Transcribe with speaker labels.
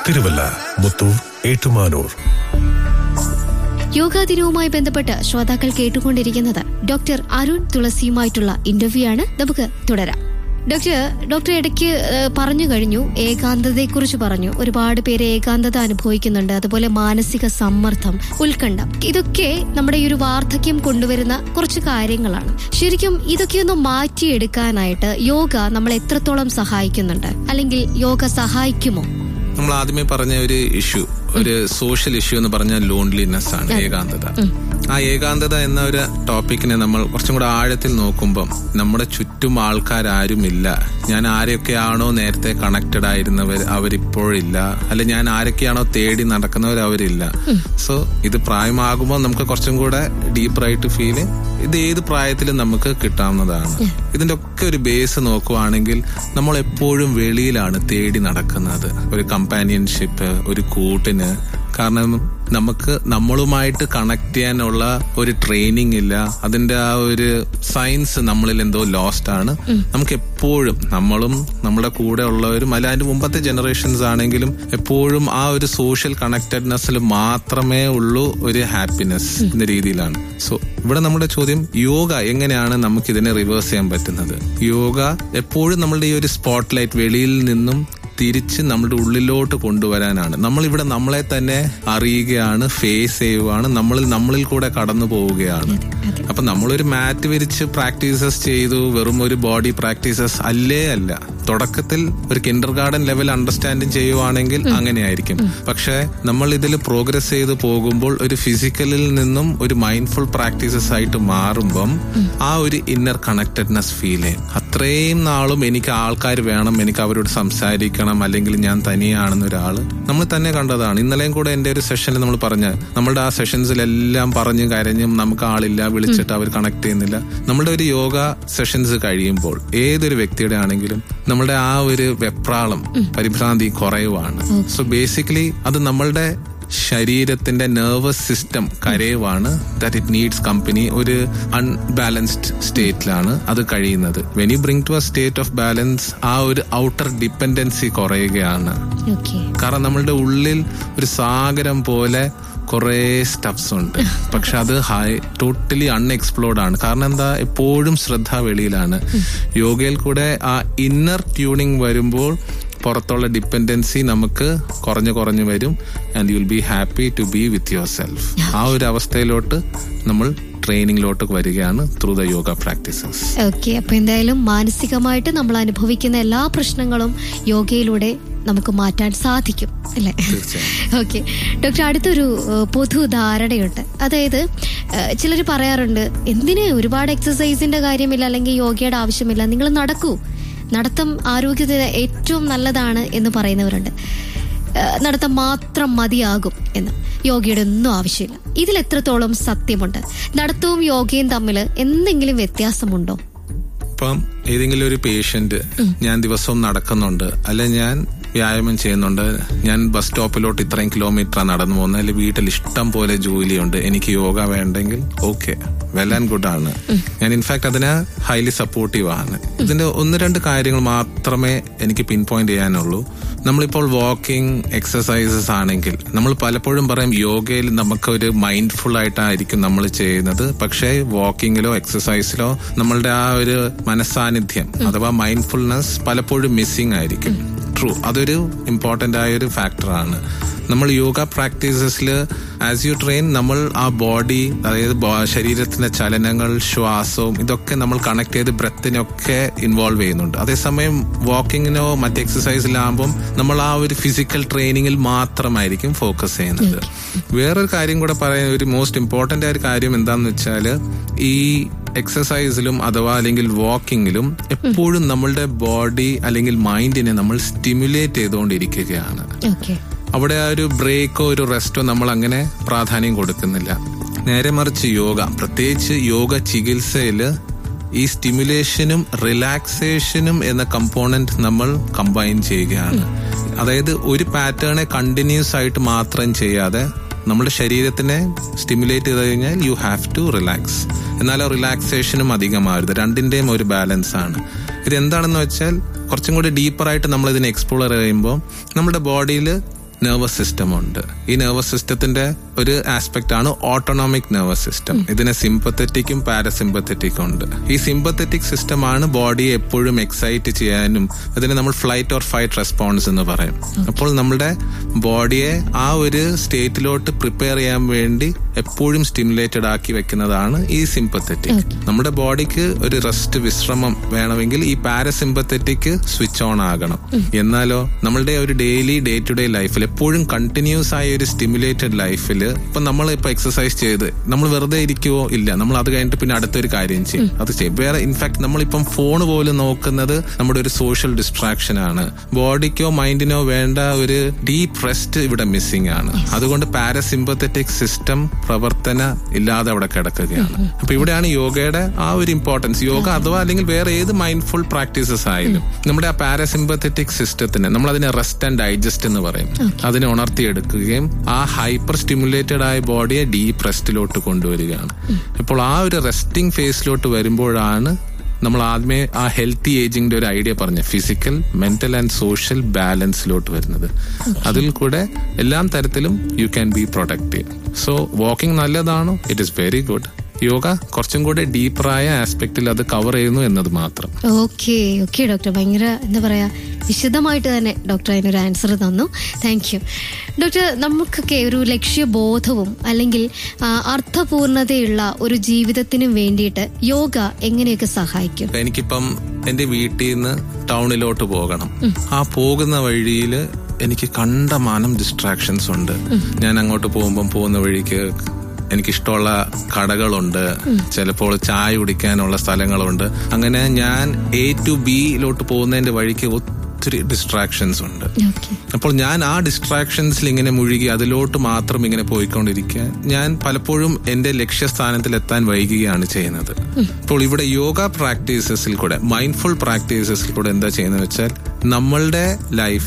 Speaker 1: തിരുവല്ല മുത്തൂർ ഏറ്റുമാനൂർ
Speaker 2: യോഗാ ദിനവുമായി ബന്ധപ്പെട്ട് ശ്രോതാക്കൾ കേട്ടുകൊണ്ടിരിക്കുന്നത് ഡോക്ടർ അരുൺ തുളസിയുമായിട്ടുള്ള ഇന്റർവ്യൂ ആണ് നമുക്ക് തുടരാം ഡോക്ടർ ഡോക്ടർ ഇടയ്ക്ക് ഏഹ്, പറഞ്ഞു കഴിഞ്ഞു ഏകാന്തതയെക്കുറിച്ച് പറഞ്ഞു ഒരുപാട് പേര് ഏകാന്തത അനുഭവിക്കുന്നുണ്ട് അതുപോലെ മാനസിക സമ്മർദ്ദം ഉത്കണ്ഠ ഇതൊക്കെ നമ്മുടെ ഈ ഒരു വാർദ്ധക്യം കൊണ്ടുവരുന്ന കുറച്ച് കാര്യങ്ങളാണ് ശരിക്കും ഇതൊക്കെ ഒന്ന് മാറ്റിയെടുക്കാനായിട്ട് യോഗ നമ്മളെ എത്രത്തോളം സഹായിക്കുന്നുണ്ട് അല്ലെങ്കിൽ യോഗ സഹായിക്കുമോ
Speaker 3: നമ്മൾ ആദ്യമേ പറഞ്ഞ ഒരു ഇഷ്യൂ ഒരു സോഷ്യൽ ഇഷ്യൂ എന്ന് പറഞ്ഞാൽ ലോൺലിനെസ് ആണ് ഏകാന്തത ആ ഏകാന്തത എന്ന ഒരു ടോപ്പിക്കിനെ നമ്മൾ കുറച്ചും കൂടെ ആഴത്തിൽ നോക്കുമ്പം നമ്മുടെ ചുറ്റും ആൾക്കാരാരുമില്ല ഞാൻ ആരൊക്കെയാണോ നേരത്തെ കണക്റ്റഡ് ആയിരുന്നവർ അവരിപ്പോഴില്ല അല്ലെ ഞാൻ ആരൊക്കെയാണോ തേടി നടക്കുന്നവർ അവരില്ല സോ ഇത് പ്രായമാകുമ്പോൾ നമുക്ക് കുറച്ചും കൂടെ ഡീപ്പറായിട്ട് ഫീല് ഇത് ഏത് പ്രായത്തിലും നമുക്ക് കിട്ടാവുന്നതാണ് ഇതിന്റെ ഒക്കെ ഒരു ബേസ് നോക്കുവാണെങ്കിൽ നമ്മൾ എപ്പോഴും വെളിയിലാണ് തേടി നടക്കുന്നത് ഒരു കമ്പാനിയൻഷിപ്പ് ഒരു കൂട്ടിന് കാരണം നമുക്ക് നമ്മളുമായിട്ട് കണക്ട് ചെയ്യാനുള്ള ഒരു ട്രെയിനിങ് ഇല്ല അതിന്റെ ആ ഒരു സയൻസ് നമ്മളിൽ എന്തോ ലോസ്റ്റ് ആണ് നമുക്ക് എപ്പോഴും നമ്മളും നമ്മുടെ കൂടെ ഉള്ളവരും അല്ല അതിന്റെ മുമ്പത്തെ ജനറേഷൻസ് ആണെങ്കിലും എപ്പോഴും ആ ഒരു സോഷ്യൽ കണക്റ്റഡ്നെസ്സിൽ മാത്രമേ ഉള്ളൂ ഒരു ഹാപ്പിനെസ് എന്ന രീതിയിലാണ് സോ ഇവിടെ നമ്മുടെ ചോദ്യം യോഗ എങ്ങനെയാണ് നമുക്ക് ഇതിനെ റിവേഴ്സ് ചെയ്യാൻ പറ്റുന്നത് യോഗ എപ്പോഴും നമ്മളുടെ ഈ ഒരു സ്പോട്ട് ലൈറ്റ് വെളിയിൽ നിന്നും തിരിച്ച് നമ്മുടെ ഉള്ളിലോട്ട് കൊണ്ടുവരാനാണ് നമ്മൾ ഇവിടെ നമ്മളെ തന്നെ അറിയുകയാണ് ഫേസ് ചെയ്യുകയാണ് നമ്മളിൽ നമ്മളിൽ കൂടെ കടന്നു പോവുകയാണ് അപ്പൊ നമ്മളൊരു മാറ്റ് വിരിച്ച് പ്രാക്ടീസസ് ചെയ്തു വെറും ഒരു ബോഡി പ്രാക്ടീസസ് അല്ലേ അല്ല തുടക്കത്തിൽ ഒരു കിൻഡർ ഗാർഡൻ ലെവൽ അണ്ടർസ്റ്റാൻഡിങ് ചെയ്യുവാണെങ്കിൽ അങ്ങനെയായിരിക്കും പക്ഷെ നമ്മൾ ഇതിൽ പ്രോഗ്രസ് ചെയ്ത് പോകുമ്പോൾ ഒരു ഫിസിക്കലിൽ നിന്നും ഒരു മൈൻഡ്ഫുൾ പ്രാക്ടീസസ് ആയിട്ട് മാറുമ്പം ആ ഒരു ഇന്നർ കണക്റ്റഡ്നെസ് ഫീൽ ചെയ്യും അത്രയും നാളും എനിക്ക് ആൾക്കാർ വേണം എനിക്ക് അവരോട് സംസാരിക്കണം അല്ലെങ്കിൽ ഞാൻ തനിയാണെന്ന് ഒരാള് നമ്മൾ തന്നെ കണ്ടതാണ് ഇന്നലെയും കൂടെ എന്റെ ഒരു സെഷനിൽ നമ്മൾ പറഞ്ഞ നമ്മുടെ ആ സെഷൻസിലെല്ലാം പറഞ്ഞു കരഞ്ഞും നമുക്ക് ആളില്ല വിളിച്ചിട്ട് അവർ കണക്ട് ചെയ്യുന്നില്ല നമ്മുടെ ഒരു യോഗ സെഷൻസ് കഴിയുമ്പോൾ ഏതൊരു വ്യക്തിയുടെ ആണെങ്കിലും നമ്മുടെ ആ ഒരു വെപ്രാളം പരിഭ്രാന്തി കുറയുവാണ് സോ ബേസിക്കലി അത് നമ്മളുടെ ശരീരത്തിന്റെ നെർവസ് സിസ്റ്റം കരയുവാണ് ദാറ്റ് ഇറ്റ് നീഡ്സ് കമ്പനി ഒരു അൺബാലൻസ്ഡ് സ്റ്റേറ്റിലാണ് അത് കഴിയുന്നത് when you bring to a state of balance ആ ഒരു ഔട്ടർ ഡിപ്പെൻഡൻസി കുറയുകയാണ്
Speaker 2: ഓക്കെ
Speaker 3: കാരണം നമ്മളുടെ ഉള്ളിൽ ഒരു സാഗരം പോലെ കുറേ സ്റ്റഫ്സ് ഉണ്ട് പക്ഷെ അത് ഹൈ ടോട്ടലി അൺഎക്സ്പ്ലോർഡ് ആണ് കാരണം എന്താ എപ്പോഴും ശ്രദ്ധ വെളിയിലാണ് യോഗയിൽ കൂടെ ആ ഇന്നർ ട്യൂണിങ് വരുമ്പോൾ പുറത്തുള്ള ഡിപ്പെൻഡൻസി നമുക്ക് കുറഞ്ഞു കുറഞ്ഞു വരും and you will be happy to be with yourself ആ ഒരു അവസ്ഥയിലോട്ട് നമ്മൾ ട്രെയിനിങ്ങിലോട്ട് വരികയാണ് through the yoga practices
Speaker 2: okay അപ്പൊ എന്തായാലും മാനസികമായിട്ട് നമ്മൾ അനുഭവിക്കുന്ന എല്ലാ പ്രശ്നങ്ങളും യോഗയിലൂടെ നമുക്ക് മാറ്റാൻ സാധിക്കും അല്ലേ ഓക്കെ ഡോക്ടർ അടുത്തൊരു ഏഹ്, പൊതുധാരണയുണ്ട് അതായത് ചിലർ പറയാറുണ്ട് എന്തിന് ഒരുപാട് എക്സസൈസിന്റെ കാര്യമില്ല അല്ലെങ്കിൽ യോഗയുടെ ആവശ്യമില്ല നിങ്ങൾ നടക്കൂ നടത്തം ആരോഗ്യത്തിന് ഏറ്റവും നല്ലതാണ് എന്ന് പറയുന്നവരുണ്ട് ഏഹ്, നടത്തം മാത്രം മതിയാകും എന്ന് യോഗയുടെ ഒന്നും ആവശ്യമില്ല ഇതിൽ എത്രത്തോളം സത്യമുണ്ട് നടത്തവും യോഗയും തമ്മിൽ എന്തെങ്കിലും വ്യത്യാസമുണ്ടോ
Speaker 3: ഇപ്പം ഏതെങ്കിലും ഒരു പേഷ്യന്റ് ഞാൻ ദിവസവും നടക്കുന്നുണ്ട് അല്ലെ ഞാൻ വ്യായാമം ചെയ്യുന്നുണ്ട് ഞാൻ ബസ് സ്റ്റോപ്പിലോട്ട് ഇത്രയും കിലോമീറ്റർ നടന്നു പോകുന്നത് അല്ലെങ്കിൽ വീട്ടിൽ ഇഷ്ടം പോലെ ജോലിയുണ്ട് എനിക്ക് യോഗ വേണ്ടെങ്കിൽ ഓക്കെ വെൽ ആൻഡ് ഗുഡ് ആണ് ഞാൻ ഇൻഫാക്ട് അതിന് ഹൈലി സപ്പോർട്ടീവ് ആണ് ഇതിന്റെ ഒന്ന് രണ്ട് കാര്യങ്ങൾ മാത്രമേ എനിക്ക് പിൻ പോയിന്റ് ചെയ്യാനുള്ളൂ നമ്മളിപ്പോൾ വാക്കിംഗ് എക്സസൈസസ് ആണെങ്കിൽ നമ്മൾ പലപ്പോഴും പറയും യോഗയിൽ നമുക്കൊരു മൈൻഡ്ഫുൾ ആയിട്ടായിരിക്കും നമ്മൾ ചെയ്യുന്നത് പക്ഷേ വാക്കിങ്ങിലോ എക്സസൈസിലോ നമ്മളുടെ ആ ഒരു മനസാന്നിധ്യം അഥവാ മൈൻഡ്ഫുൾനെസ് പലപ്പോഴും മിസ്സിംഗ് ആയിരിക്കും ട്രൂ അതൊരു ഇമ്പോർട്ടന്റ് ആയ ഒരു ഫാക്ടറാണ് നമ്മൾ യോഗ പ്രാക്ടീസസിൽ ആസ് യു ട്രെയിൻ നമ്മൾ ആ ബോഡി അതായത് ബോ- ശരീരത്തിന്റെ ചലനങ്ങൾ ശ്വാസവും ഇതൊക്കെ നമ്മൾ കണക്ട് ചെയ്ത് ബ്രത്തിനൊക്കെ ഇൻവോൾവ് ചെയ്യുന്നുണ്ട് അതേസമയം വാക്കിങ്ങിനോ മറ്റ് എക്സസൈസിലാകുമ്പം നമ്മൾ ആ ഒരു ഫിസിക്കൽ ട്രെയിനിങ്ങിൽ മാത്രമായിരിക്കും ഫോക്കസ് ചെയ്യുന്നത് വേറൊരു കാര്യം കൂടെ പറയാൻ ഒരു മോസ്റ്റ് ഇമ്പോർട്ടന്റ് ആയ ഒരു കാര്യം എന്താണെന്ന് വെച്ചാൽ ഈ എക്സസൈസിലും അഥവാ അല്ലെങ്കിൽ വാക്കിങ്ങിലും എപ്പോഴും നമ്മളുടെ ബോഡി അല്ലെങ്കിൽ മൈൻഡിനെ നമ്മൾ സ്റ്റിമുലേറ്റ് ചെയ്തുകൊണ്ടിരിക്കുകയാണ്
Speaker 2: ഓക്കെ
Speaker 3: അവിടെ ആ ഒരു ബ്രേക്കോ ഒരു റെസ്റ്റോ നമ്മൾ അങ്ങനെ പ്രാധാന്യം കൊടുക്കുന്നില്ല നേരെ മറിച്ച് യോഗ പ്രത്യേകിച്ച് യോഗ ചികിത്സയില് ഈ സ്റ്റിമുലേഷനും റിലാക്സേഷനും എന്ന കമ്പോണന്റ് നമ്മൾ കമ്പൈൻ ചെയ്യുകയാണ് അതായത് ഒരു പാറ്റേണെ കണ്ടിന്യൂസ് ആയിട്ട് മാത്രം ചെയ്യാതെ നമ്മുടെ ശരീരത്തിനെ സ്റ്റിമുലേറ്റ് ചെയ്ത് കഴിഞ്ഞാൽ യു ഹാവ് ടു റിലാക്സ് എന്നാൽ ആ റിലാക്സേഷനും അധികമാവരുത് രണ്ടിന്റെയും ഒരു ബാലൻസ് ആണ് ഇത് എന്താണെന്ന് വെച്ചാൽ കുറച്ചും കൂടി ഡീപ്പറായിട്ട് നമ്മൾ ഇതിനെ എക്സ്പ്ലോർ ചെയ്യുമ്പോൾ നമ്മുടെ ബോഡിയിൽ നെർവസ് സിസ്റ്റം ഉണ്ട് ഈ നെർവസ് സിസ്റ്റത്തിന്റെ ഒരു ആസ്പെക്ട് ആണ് ഓട്ടോണോമിക് നെർവസ് സിസ്റ്റം ഇതിന് സിമ്പത്തറ്റിക്കും പാരസിമ്പത്തറ്റിക്കും ഉണ്ട് ഈ സിമ്പത്തറ്റിക് സിസ്റ്റം ആണ് ബോഡിയെ എപ്പോഴും എക്സൈറ്റ് ചെയ്യാനും അതിനെ നമ്മൾ ഫ്ലൈറ്റ് ഓർ ഫൈറ്റ് റെസ്പോൺസ് എന്ന് പറയും അപ്പോൾ നമ്മുടെ ബോഡിയെ ആ ഒരു സ്റ്റേറ്റിലോട്ട് പ്രിപ്പയർ ചെയ്യാൻ വേണ്ടി എപ്പോഴും സ്റ്റിമുലേറ്റഡ് ആക്കി വെക്കുന്നതാണ് ഈ സിമ്പത്തറ്റിക് നമ്മുടെ ബോഡിക്ക് ഒരു റെസ്റ്റ് വിശ്രമം വേണമെങ്കിൽ ഈ പാരസിമ്പത്തറ്റിക് സ്വിച്ച് ഓൺ ആകണം എന്നാലോ നമ്മളുടെ ഒരു ഡെയിലി ഡേ ടു ഡേ ലൈഫിൽ എപ്പോഴും കണ്ടിന്യൂസ് ആയ ഒരു സ്റ്റിമുലേറ്റഡ് ലൈഫിൽ ഇപ്പൊ നമ്മൾ ഇപ്പൊ എക്സസൈസ് ചെയ്ത് നമ്മൾ വെറുതെ ഇരിക്കുവോ ഇല്ല നമ്മൾ അത് കഴിഞ്ഞിട്ട് പിന്നെ അടുത്തൊരു കാര്യം ചെയ്യും അത് ചെയ്യും വേറെ ഇൻഫാക്ട് നമ്മളിപ്പം ഫോൺ പോലും നോക്കുന്നത് നമ്മുടെ ഒരു സോഷ്യൽ ഡിസ്ട്രാക്ഷൻ ആണ് ബോഡിക്കോ മൈൻഡിനോ വേണ്ട ഒരു ഡീപ് റെസ്റ്റ് ഇവിടെ മിസ്സിംഗ് ആണ് അതുകൊണ്ട് പാരസിമ്പത്തറ്റിക് സിസ്റ്റം പ്രവർത്തന ഇല്ലാതെ അവിടെ കിടക്കുകയാണ് അപ്പൊ ഇവിടെയാണ് യോഗയുടെ ആ ഒരു ഇമ്പോർട്ടൻസ് യോഗ അഥവാ അല്ലെങ്കിൽ വേറെ ഏത് മൈൻഡ്ഫുൾ പ്രാക്ടീസസ് ആയാലും നമ്മുടെ ആ പാരസിമ്പത്തറ്റിക് സിസ്റ്റത്തിന് നമ്മൾ അതിനെ റെസ്റ്റ് ആൻഡ് ഡൈജസ്റ്റ് എന്ന് പറയും അതിനെ ഉണർത്തിയെടുക്കുകയും ആ ഹൈപ്പർ സ്റ്റിമുലേറ്റഡ് ആയ ബോഡിയെ ഡീപ് റെസ്റ്റിലോട്ട് കൊണ്ടുവരികയാണ് അപ്പോൾ ആ ഒരു റെസ്റ്റിംഗ് ഫേസിലോട്ട് വരുമ്പോഴാണ് നമ്മൾ ആദ്യമേ ആ ഹെൽത്തി ഏജിങ്ങിന്റെ ഒരു ഐഡിയ പറഞ്ഞ ഫിസിക്കൽ മെന്റൽ ആൻഡ് സോഷ്യൽ ബാലൻസിലോട്ട് വരുന്നത് അതിൽ കൂടെ എല്ലാം തരത്തിലും you can be productive so walking നല്ലതാണോ it is very good yoga കുറച്ചും കൂടെ ഡീപ്പറായ ആസ്പെക്റ്റിൽ അത് കവർ ചെയ്യുന്നു എന്നത് മാത്രം
Speaker 2: ഓക്കെ ഓക്കെ ഡോക്ടർ ഭയങ്കര എന്താ പറയാ വിശദമായിട്ട് തന്നെ ഡോക്ടർ അതിനൊരു ആൻസർ തന്നു താങ്ക് യു ഡോക്ടർ നമുക്കൊക്കെ ഒരു ലക്ഷ്യബോധവും അല്ലെങ്കിൽ ആ, അർത്ഥപൂർണതയുള്ള ഒരു ജീവിതത്തിനും വേണ്ടിയിട്ട് യോഗ എങ്ങനെയൊക്കെ സഹായിക്കും
Speaker 3: എനിക്കിപ്പം എന്റെ വീട്ടിൽ നിന്ന് ടൗണിലോട്ട് പോകണം ആ പോകുന്ന വഴിയിൽ എനിക്ക് കണ്ടമാനം ഡിസ്ട്രാക്ഷൻസ് ഉണ്ട് ഞാൻ അങ്ങോട്ട് പോകുമ്പം പോകുന്ന വഴിക്ക് എനിക്കിഷ്ടമുള്ള കടകളുണ്ട് ചിലപ്പോൾ ചായ കുടിക്കാനുള്ള സ്ഥലങ്ങളുണ്ട് അങ്ങനെ ഞാൻ എ ടു ബിയിലോട്ട് പോകുന്നതിന്റെ വഴിക്ക് ഒത്തിരി ഡിസ്ട്രാക്ഷൻസ് ഉണ്ട്
Speaker 2: ഓക്കെ
Speaker 3: അപ്പോൾ ഞാൻ ആ ഡിസ്ട്രാക്ഷൻസിൽ ഇങ്ങനെ മുഴുകി അതിലോട്ട് മാത്രം ഇങ്ങനെ പോയിക്കൊണ്ടിരിക്കുക ഞാൻ പലപ്പോഴും എന്റെ ലക്ഷ്യസ്ഥാനത്തിൽ എത്താൻ വൈകുകയാണ് ചെയ്യുന്നത് അപ്പോൾ ഇവിടെ യോഗ പ്രാക്ടീസസിൽ കൂടെ മൈൻഡ്ഫുൾ പ്രാക്ടീസസിൽ കൂടെ എന്താ ചെയ്യുന്നത് വെച്ചാൽ നമ്മളുടെ ലൈഫ്